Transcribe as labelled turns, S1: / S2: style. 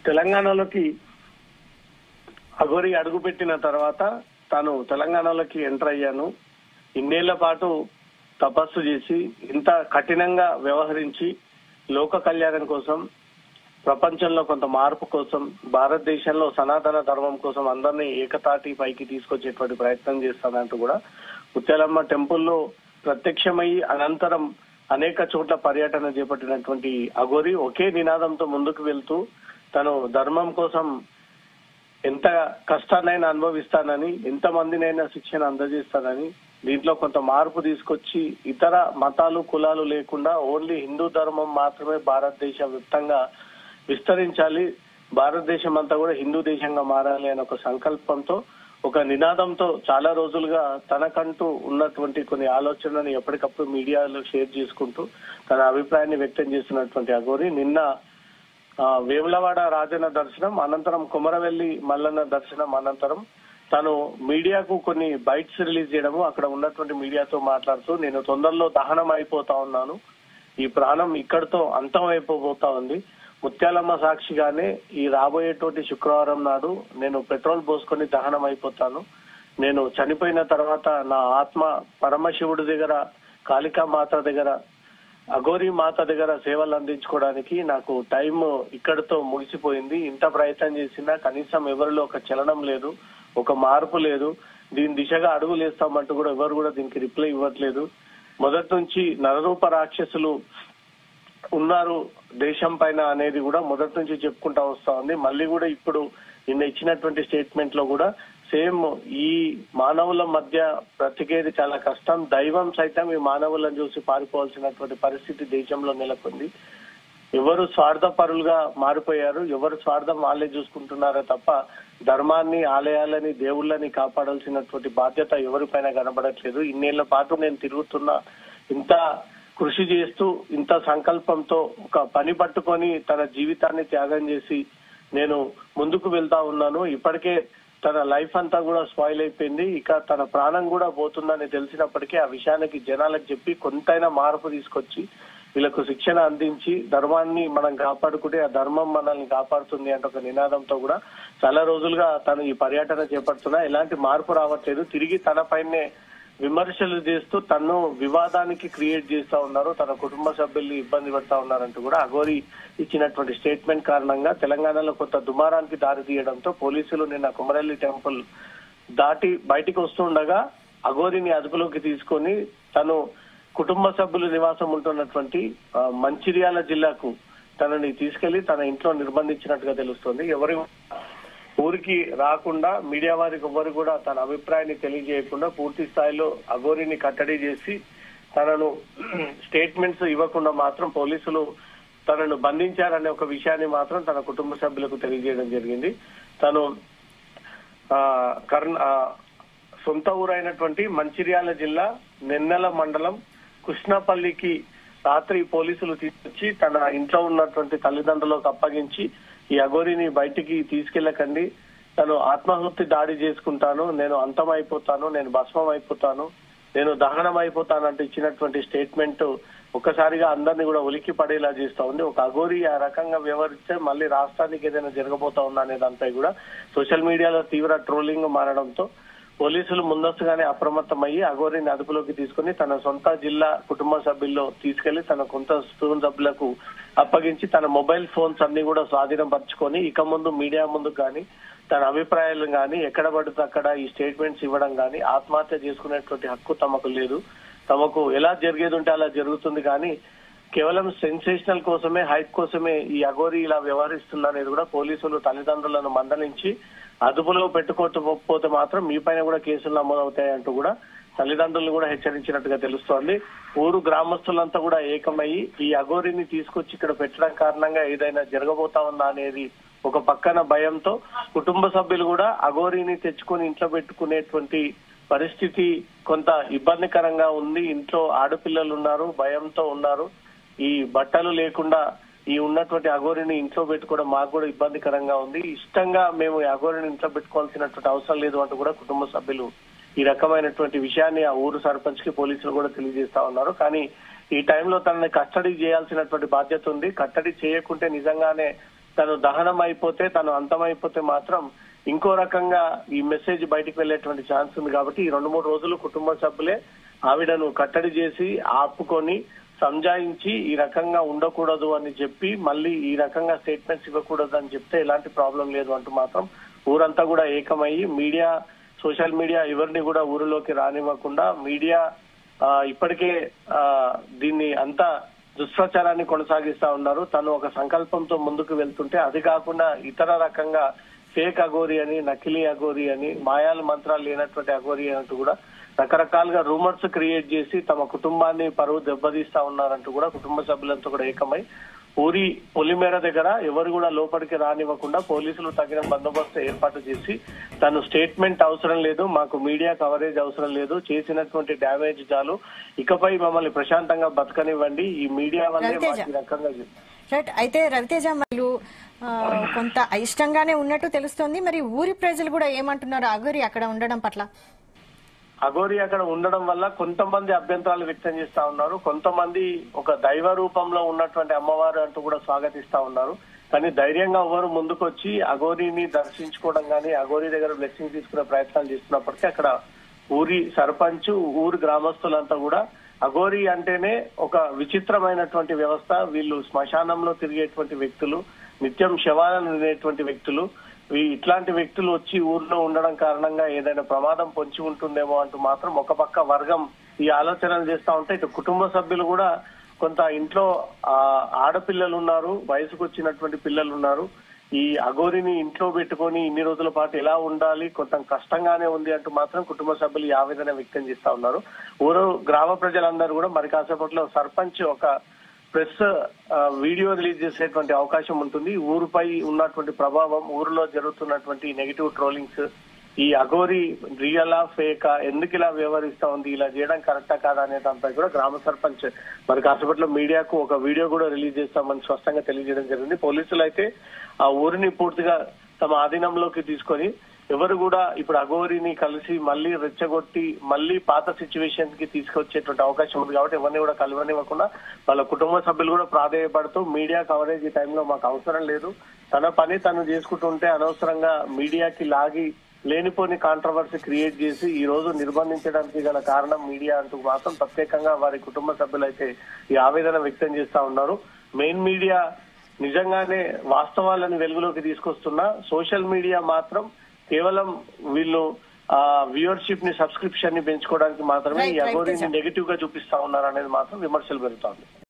S1: తెలంగాణలోకి అఘోరి అడుగుపెట్టిన తర్వాత తాను తెలంగాణలోకి ఎంటర్ అయ్యాను ఇన్నేళ్ల పాటు తపస్సు చేసి ఇంత కఠినంగా వ్యవహరించి లోక కళ్యాణం కోసం ప్రపంచంలో కొంత మార్పు కోసం భారతదేశంలో సనాతన ధర్మం కోసం అందరినీ ఏకతాటి పైకి తీసుకొచ్చేటువంటి ప్రయత్నం చేస్తానంటూ కూడా ముత్యాలమ్మ టెంపుల్లో ప్రత్యక్షమై అనంతరం అనేక చోట్ల పర్యటన చేపట్టినటువంటి అఘోరి ఒకే నినాదంతో ముందుకు వెళ్తూ తను ధర్మం కోసం ఎంత కష్టాన్నైనా అనుభవిస్తానని ఎంత మందినైనా శిక్షణ అందజేస్తానని దీంట్లో కొంత మార్పు తీసుకొచ్చి ఇతర మతాలు కులాలు లేకుండా ఓన్లీ హిందూ ధర్మం మాత్రమే భారతదేశ వ్యాప్తంగా విస్తరించాలి భారతదేశం అంతా కూడా హిందూ దేశంగా మారాలి అనే ఒక సంకల్పంతో ఒక నినాదంతో చాలా రోజులుగా తనకంటూ ఉన్నటువంటి కొన్ని ఆలోచనలను ఎప్పటికప్పుడు మీడియాలో షేర్ చేసుకుంటూ తన అభిప్రాయాన్ని వ్యక్తం చేస్తున్నటువంటి అఘోరి నిన్న ఆ, వేములవాడ రాజన్న దర్శనం అనంతరం కుమరవెల్లి మల్లన్న దర్శనం అనంతరం తను మీడియాకు కొన్ని బైట్స్ రిలీజ్ చేయడము అక్కడ ఉన్నటువంటి మీడియాతో మాట్లాడుతూ నేను తొందరలో దహనం అయిపోతా ఉన్నాను ఈ ప్రాణం ఇక్కడితో అంతం అయిపోబోతా ఉంది ముత్యాలమ్మ సాక్షిగానే ఈ రాబోయేటువంటి శుక్రవారం నాడు నేను పెట్రోల్ పోసుకొని దహనం అయిపోతాను నేను చనిపోయిన తర్వాత నా ఆత్మ పరమశివుడి దగ్గర కాళికా మాత దగ్గర అఘోరి మాత దగ్గర సేవలు అందించుకోవడానికి నాకు టైం ఇక్కడితో ముగిసిపోయింది ఇంత ప్రయత్నం చేసినా కనీసం ఎవరిలో ఒక చలనం లేదు ఒక మార్పు లేదు దీని దిశగా అడుగులు వేస్తామంటూ కూడా ఎవరు కూడా దీనికి రిప్లై ఇవ్వట్లేదు మొదటి నుంచి నరరూప రాక్షసులు ఉన్నారు దేశం పైన అనేది కూడా మొదటి నుంచి చెప్పుకుంటా వస్తా ఉంది మళ్ళీ కూడా ఇప్పుడు నిన్న ఇచ్చినటువంటి స్టేట్మెంట్ లో కూడా సేమ్ ఈ మానవుల మధ్య బ్రతికేది చాలా కష్టం దైవం సైతం ఈ మానవులను చూసి పారిపోవాల్సినటువంటి పరిస్థితి దేశంలో నెలకొంది ఎవరు స్వార్థపరులుగా మారిపోయారు ఎవరు స్వార్థం వాళ్ళే చూసుకుంటున్నారో తప్ప ధర్మాన్ని ఆలయాలని దేవుళ్ళని కాపాడాల్సినటువంటి బాధ్యత ఎవరిపైన కనబడట్లేదు ఇన్నేళ్ల పాటు నేను తిరుగుతున్నా ఇంత కృషి చేస్తూ ఇంత సంకల్పంతో ఒక పని పట్టుకొని తన జీవితాన్ని త్యాగం చేసి నేను ముందుకు వెళ్తా ఉన్నాను ఇప్పటికే తన లైఫ్ అంతా కూడా స్పాయిల్ అయిపోయింది ఇక తన ప్రాణం కూడా పోతుందని తెలిసినప్పటికీ ఆ విషయానికి జనాలకు చెప్పి కొంతైనా మార్పు తీసుకొచ్చి వీళ్ళకు శిక్షణ అందించి ధర్మాన్ని మనం కాపాడుకుంటే ఆ ధర్మం మనల్ని కాపాడుతుంది అంటే ఒక నినాదంతో కూడా చాలా రోజులుగా తను ఈ పర్యటన చేపడుతున్నా ఎలాంటి మార్పు రావట్లేదు తిరిగి తన పైనే విమర్శలు చేస్తూ తను వివాదానికి క్రియేట్ చేస్తా ఉన్నారు తన కుటుంబ సభ్యుల్ని ఇబ్బంది పెడతా ఉన్నారంటూ కూడా అఘోరి ఇచ్చినటువంటి స్టేట్మెంట్ కారణంగా తెలంగాణలో కొంత దుమారానికి దారి తీయడంతో పోలీసులు నిన్న కుమరల్లి టెంపుల్ దాటి బయటికి వస్తుండగా అఘోరిని అదుపులోకి తీసుకొని తను కుటుంబ సభ్యులు నివాసం ఉంటున్నటువంటి ఆ, మంచిర్యాల జిల్లాకు తనని తీసుకెళ్లి తన ఇంట్లో నిర్బంధించినట్టుగా తెలుస్తోంది ఎవరి ఊరికి రాకుండా మీడియా వారికి ఎవ్వరు కూడా తన అభిప్రాయాన్ని తెలియజేయకుండా పూర్తి స్థాయిలో అఘోరిని కట్టడి చేసి తనను స్టేట్మెంట్స్ ఇవ్వకుండా మాత్రం పోలీసులు తనను బంధించారనే ఒక విషయాన్ని మాత్రం తన కుటుంబ సభ్యులకు తెలియజేయడం జరిగింది తను ఆ, కర్ణ ఆ, సొంత ఊరైనటువంటి మంచిర్యాల జిల్లా నెన్నెల మండలం కృష్ణపల్లికి రాత్రి పోలీసులు తీసుకొచ్చి తన ఇంట్లో ఉన్నటువంటి తల్లిదండ్రులకు అప్పగించి ఈ అఘోరిని బయటికి తీసుకెళ్లకండి తను ఆత్మాహుతి దాడి చేసుకుంటాను నేను అంతం అయిపోతాను నేను భస్మం అయిపోతాను నేను దహనం అయిపోతానంటూ ఇచ్చినటువంటి స్టేట్మెంట్ ఒక్కసారిగా అందరినీ కూడా ఉలిక్కి పడేలా చేస్తా ఉంది ఒక అఘోరి ఆ రకంగా వ్యవహరిస్తే మళ్ళీ రాష్ట్రానికి ఏదైనా జరగబోతా ఉందా అనే దానిపై కూడా సోషల్ మీడియాలో తీవ్ర ట్రోలింగ్ మారడంతో పోలీసులు ముందస్తుగానే అప్రమత్తమయ్యి అఘోరిని అదుపులోకి తీసుకుని తన సొంత జిల్లా కుటుంబ సభ్యుల్లో తీసుకెళ్లి తన కొంత కుటుంబ సభ్యులకు అప్పగించి తన మొబైల్ ఫోన్స్ అన్ని కూడా స్వాధీనం పరుచుకొని ఇక ముందు మీడియా ముందు కానీ తన అభిప్రాయాలు కానీ ఎక్కడ పడితే అక్కడ ఈ స్టేట్మెంట్స్ ఇవ్వడం కానీ ఆత్మహత్య చేసుకునేటువంటి హక్కు తమకు లేదు తమకు ఎలా జరిగేది ఉంటే అలా జరుగుతుంది కానీ కేవలం సెన్సేషనల్ కోసమే హైప్ కోసమే ఈ అఘోరి ఇలా వ్యవహరిస్తుందనేది కూడా పోలీసులు తల్లిదండ్రులను మందలించి అదుపులో పెట్టుకోకపోతే మాత్రం మీ పైన కూడా కేసులు నమోదవుతాయి అంటూ కూడా తల్లిదండ్రులు కూడా హెచ్చరించినట్టుగా తెలుస్తోంది ఊరు గ్రామస్తులంతా కూడా ఏకమయ్యి ఈ అఘోరిని తీసుకొచ్చి ఇక్కడ పెట్టడం కారణంగా ఏదైనా జరగబోతా ఉందా అనేది ఒక పక్కన భయంతో కుటుంబ సభ్యులు కూడా అఘోరిని తెచ్చుకొని ఇంట్లో పెట్టుకునేటువంటి పరిస్థితి కొంత ఇబ్బందికరంగా ఉంది ఇంట్లో ఆడపిల్లలు ఉన్నారు భయంతో ఉన్నారు ఈ బట్టలు లేకుండా ఈ ఉన్నటువంటి అఘోరిని ఇంట్లో పెట్టుకోవడం మాకు కూడా ఇబ్బందికరంగా ఉంది ఇష్టంగా మేము ఈ అఘోరిని ఇంట్లో పెట్టుకోవాల్సినటువంటి అవసరం లేదు అంటూ కూడా కుటుంబ సభ్యులు ఈ రకమైనటువంటి విషయాన్ని ఆ ఊరు సర్పంచ్ కి పోలీసులు కూడా తెలియజేస్తా ఉన్నారు కానీ ఈ టైంలో తనని కస్టడీ చేయాల్సినటువంటి బాధ్యత ఉంది కట్టడి చేయకుంటే నిజంగానే తను దహనం అయిపోతే తను అంతమైపోతే మాత్రం ఇంకో రకంగా ఈ మెసేజ్ బయటికి వెళ్లేటువంటి ఛాన్స్ ఉంది కాబట్టి ఈ రెండు మూడు రోజులు కుటుంబ సభ్యులే ఆవిడను కట్టడి చేసి ఆపుకొని సంజాయించి ఈ రకంగా ఉండకూడదు అని చెప్పి మళ్ళీ ఈ రకంగా స్టేట్మెంట్స్ ఇవ్వకూడదు అని చెప్తే ఎలాంటి ప్రాబ్లం లేదు అంటూ మాత్రం ఊరంతా కూడా ఏకమయ్యి మీడియా సోషల్ మీడియా ఎవరిని కూడా ఊరిలోకి రానివ్వకుండా మీడియా ఆ, ఇప్పటికే ఆ, దీన్ని అంతా దుష్ప్రచారాన్ని కొనసాగిస్తా ఉన్నారు తను ఒక సంకల్పంతో ముందుకు వెళ్తుంటే అది కాకుండా ఇతర రకంగా ఫేక్ అగోరి అని నకిలీ అగోరి అని మాయాలు మంత్రాలు లేనటువంటి అగోరి అంటూ కూడా రకరకాలుగా రూమర్స్ క్రియేట్ చేసి తమ కుటుంబాన్ని పరువు దెబ్బతీస్తా ఉన్నారంటూ కూడా కుటుంబ సభ్యులంతా కూడా ఏకమై ఊరి పొలిమేర దగ్గర ఎవరు కూడా లోపలికి రానివ్వకుండా పోలీసులు తగిన బందోబస్తు ఏర్పాటు చేసి తను స్టేట్మెంట్ అవసరం లేదు మాకు మీడియా కవరేజ్ అవసరం లేదు చేసినటువంటి డ్యామేజ్ చాలు ఇకపై మమ్మల్ని ప్రశాంతంగా బతకనివ్వండి ఈ మీడియా వల్లే
S2: రవితేజ.
S1: మాకు ఈ రకంగా
S2: రైట్ అయితే రవితేజ మరియు ఆ, కొంత అయిష్టంగానే ఉన్నట్టు తెలుస్తోంది మరి ఊరి ప్రజలు కూడా ఏమంటున్నారు అగోరి అక్కడ ఉండడం పట్ల
S1: అఘోరి అక్కడ ఉండడం వల్ల కొంతమంది అభ్యంతరాలు వ్యక్తం చేస్తా ఉన్నారు కొంతమంది ఒక దైవ రూపంలో ఉన్నటువంటి అమ్మవారు అంటూ కూడా స్వాగతిస్తా ఉన్నారు కానీ ధైర్యంగా ఎవరు ముందుకొచ్చి అఘోరిని దర్శించుకోవడం కానీ అఘోరి దగ్గర బ్లెస్సింగ్ తీసుకునే ప్రయత్నాలు చేస్తున్నప్పటికీ అక్కడ ఊరి సర్పంచ్ ఊరి గ్రామస్తులంతా కూడా అఘోరి అంటేనే ఒక విచిత్రమైనటువంటి వ్యవస్థ వీళ్ళు శ్మశానంలో తిరిగేటువంటి వ్యక్తులు నిత్యం శవాలను తినేటువంటి వ్యక్తులు ఈ ఇట్లాంటి వ్యక్తులు వచ్చి ఊర్లో ఉండడం కారణంగా ఏదైనా ప్రమాదం పొంచి ఉంటుందేమో అంటూ మాత్రం ఒక పక్క వర్గం ఈ ఆలోచనలు చేస్తా ఉంటే ఇటు కుటుంబ సభ్యులు కూడా కొంత ఇంట్లో ఆ, ఆడపిల్లలు ఉన్నారు వయసుకు వచ్చినటువంటి పిల్లలు ఉన్నారు ఈ అఘోరిని ఇంట్లో పెట్టుకొని ఇన్ని రోజుల పాటు ఎలా ఉండాలి కొంత కష్టంగానే ఉంది అంటూ మాత్రం కుటుంబ సభ్యులు ఈ ఆవేదన వ్యక్తం చేస్తా ఉన్నారు ఊరు గ్రామ ప్రజలందరూ కూడా మరి కాసేపట్లో సర్పంచ్ ఒక ప్రెస్ ఆ, వీడియో రిలీజ్ చేసేటువంటి అవకాశం ఉంటుంది ఊరుపై ఉన్నటువంటి ప్రభావం ఊరిలో జరుగుతున్నటువంటి నెగిటివ్ ట్రోలింగ్స్ ఈ అఘోరి రియలా ఫేకా ఎందుకు ఇలా వ్యవహరిస్తా ఉంది ఇలా చేయడం కరెక్టా కాదా అనే దానిపై కూడా గ్రామ సర్పంచ్ మరి కాసేపట్లో మీడియాకు ఒక వీడియో కూడా రిలీజ్ చేస్తామని స్పష్టంగా తెలియజేయడం జరిగింది పోలీసులు అయితే ఆ ఊరిని పూర్తిగా తమ ఆధీనంలోకి తీసుకొని ఎవరు కూడా ఇప్పుడు అఘోరిని కలిసి మళ్ళీ రెచ్చగొట్టి మళ్ళీ పాత సిచ్యువేషన్ కి తీసుకొచ్చేటువంటి అవకాశం ఉంది కాబట్టి ఎవరిని కూడా కలవనివ్వకుండా వాళ్ళ కుటుంబ సభ్యులు కూడా ప్రాధాయపడుతూ మీడియా కవరేజ్ ఈ టైంలో మాకు అవసరం లేదు తన పని తను చేసుకుంటుంటే అనవసరంగా మీడియాకి లాగి లేనిపోని కాంట్రవర్సీ క్రియేట్ చేసి ఈ రోజు నిర్బంధించడానికి గల కారణం మీడియా అంటూ మాత్రం ప్రత్యేకంగా వారి కుటుంబ సభ్యులైతే ఈ ఆవేదన వ్యక్తం చేస్తా ఉన్నారు మెయిన్ మీడియా నిజంగానే వాస్తవాలను వెలుగులోకి తీసుకొస్తున్నా సోషల్ మీడియా మాత్రం కేవలం వీళ్ళు ఆ వ్యూవర్షిప్ ని సబ్స్క్రిప్షన్ ని పెంచుకోవడానికి మాత్రమే ఈ
S2: Right, right,
S1: అగోరిని
S2: Teja.
S1: నెగిటివ్ గా చూపిస్తా ఉన్నారు అనేది మాత్రం విమర్శలు పెరుగుతోంది